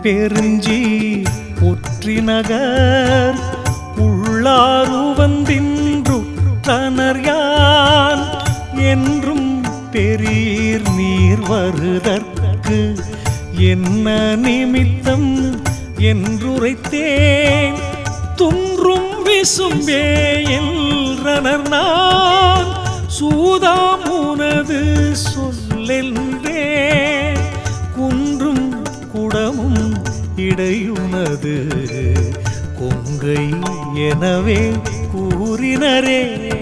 பெருஞ்சி ஒற்றி நகர் உள்ளாருவந்தின்று தனர் யான் என்றும் பெரியர் நீர் வருதற்கு என்ன நிமித்தம் என்றுரைத்தேன் துன்றும் விசும்பே என்றனர் நான் சூதாமுனது சொல்லென்றே குன்றும் குடமும் இடையுனது கொங்கை எனவே கூறினரே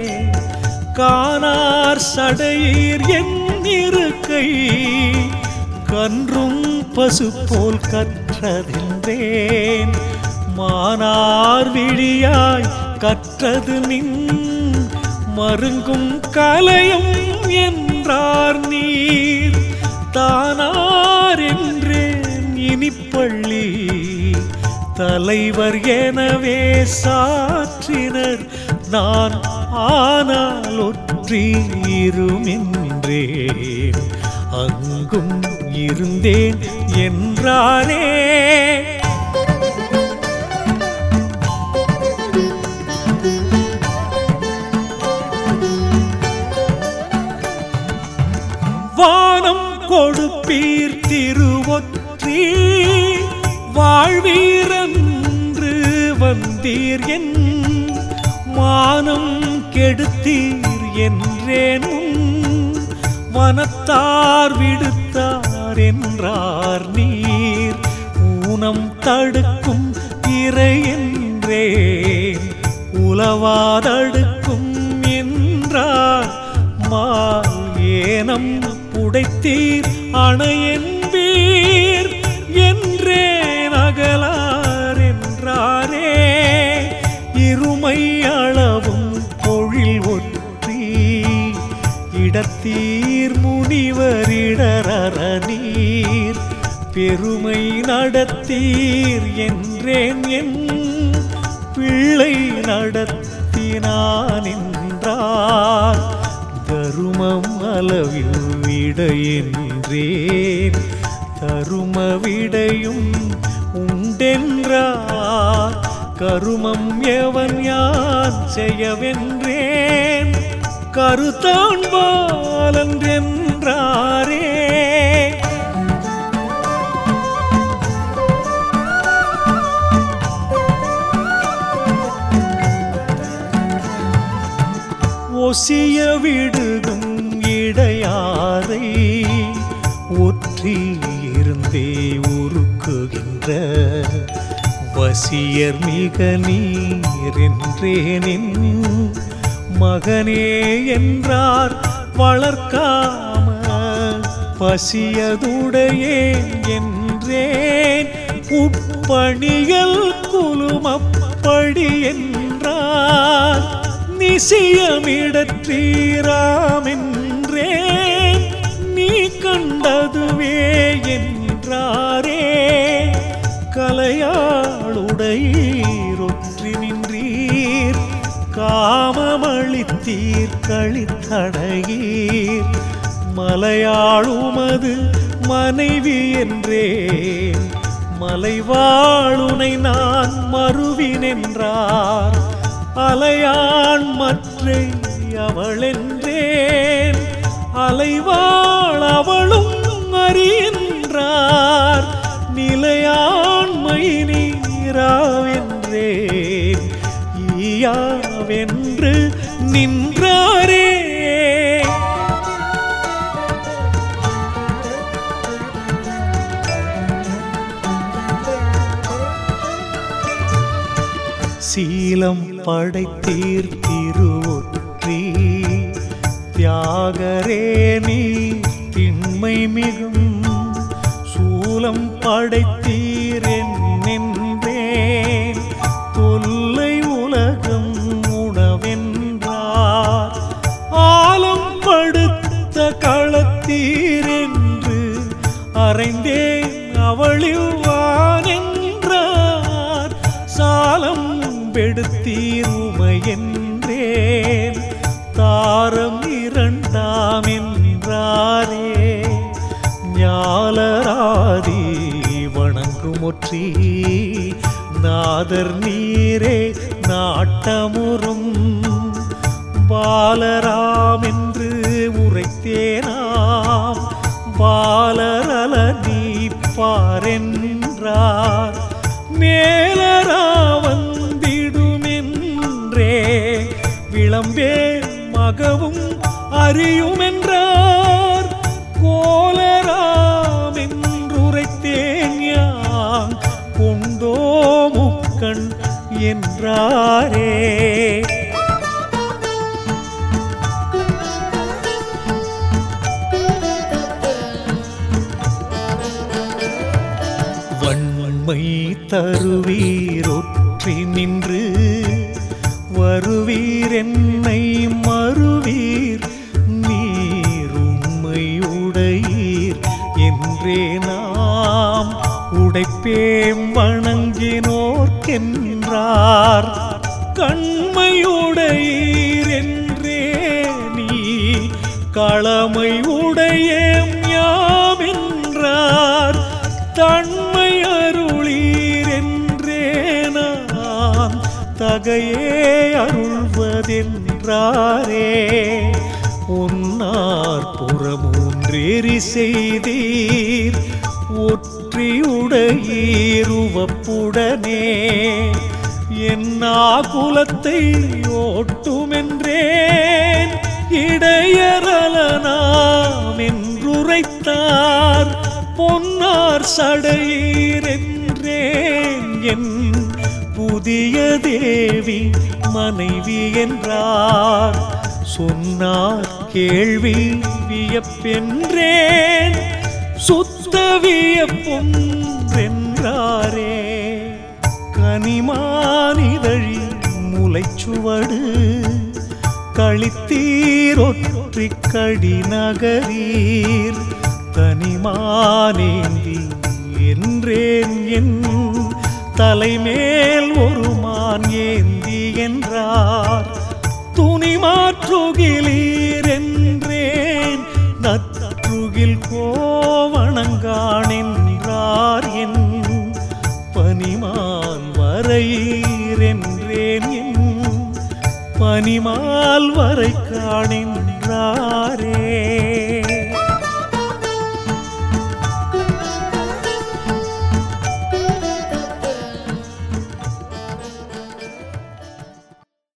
காணார் சடையீர் என் இருக்கை கன்றும் பசு போல் கற்றதென்றேன் மானார் விழியாய் கற்றது நின் மருங்கும் கலையும் என்றார் நீர் தானார் என்றேன் இனிப்பள்ளி தலைவர் எனவே சாற்றினர் நான் ஆனால் ஒற்றி இருமென்றேன் அங்கும் இருந்தேன் என்றாரே வானம் கொடுப்பீர் திருவொற்றி வாழ்வீரன்று வந்தீர் என் மானம் கெடுத்தீர் என்றேன் உன் வனத்தார் விடுத்தார் என்றார் நீர் ஊனம் தடுக்கும் இறை என்றேன் உலவாதடுக்கும் என்றார் மால் ஏனம் புடைத்தீர் அணையன்பீர் என்றே நகலார் என்றாரே இருமை அளவும் பொழில் ஒற்றி இடத்தீர் முனிவரிடரற நீர் பெருமை நடத்தீர் என்றேன் என் பிள்ளை நடத்தினான் என்றார் தருமம் அளவில் விட என்றேன் தரும விடையும் உண்டென்றார் கருமம் எவன் யான் செய்யவென்றேன் கருத்தான் பாலன்றென்றாரே ஒசிய விடுதும் இடையாதை ஒற்றி இருந்தே உருக்குகின்ற வசியர் மிக நீர் என்றேனின் மகனே என்றார் வளர்க்காம பசியதுடையே என்றேன் உப்பணிகள் குலுமப்படி என்றார் நிசியமிடற்றீராமென்றேன் நீ கண்டதுவே என்றாரே கலையாளுடையீரொற்றி நின்றீர் காமமளித்தீர் கழித்தடையீர் மலையாளுமது மனைவி என்றேன் மலைவாளுனை நான் மறுவினென்றார் அலையான் மற்றை அவளென்றேன் அலைவாள் அவளும் அறியென்றார் நிலையாண்மை நீராவென்றேன் ஈயாவென்று நின்றாரே சீலம் படைத்தீர் திருவொற்றி தியாகரே நீ திண்மை மிகும் சூலம் படைத்தீர் என்னென்றேன் தொல்லை உலகம் உணவென்றார் ஆலம் படுத்த களத்தீர் என்று அறைந்தேன் அவளிவான் என்றார் சாலம் பெடுத்தீர் உமையென்றேன் தாரம் இரண்டாம் என்றாரே ஞாலராதி வணங்கும் ஒற்றி நாதர் நீரே நாட்டமுறும் பாலராம் என்று உரைத்தேனாம் பாலரல நீ பாரென்றார் மேலரா வந்திடுமென்றே விளம்பே மகவும் அறியுமென்றார் கோலராம் என்றுரைத்தேன் யாம் கொண்டோ முக்கண் என்றாரே வன்மை தருவீரொற்றி நின்று வருவீர் என்னை மறுவீர் நீர் உண்மை உடையீர் என்றே நாம் உடைப்பேம் வணங்கினோர்க்கென்றார் கண்மையுடையீர் என்றே நீ களமை உடையேம் யாவென்றார் தன்மை அருளீர் என்றே நான் தகையே அருள்வதென்றாரே உன்னார் புறமூன்றேறி செய்தீர் ஒற்றியுடையீருவப்புடனே என்னா குலத்தை ஓட்டுமென்றேன் இடையறலனாம் என்றுரைத்தார் பொன்னார் சடையீர் என்றேன் என் புதிய தேவி மனைவி என்றார் சொன்னார் கேள்வி வியப்பென்றேன் சுத்த வியப்பொன்றென்றாரே கனிமானிதழி முளைச்சுவடு களித்தீரொற்றி கடி நகரீர் தனிமானேந்தி என்றேன் என் தலைமேல் ஒரு மான் ஏந்தி என்றார் துணி மாற்றுகிலீர் என்றேன் நற்றுகில் கோவணங்காணென்றார் என் பனிமால் வரையீர் என்றேன் என் பனிமால் வரை காணின்றாரே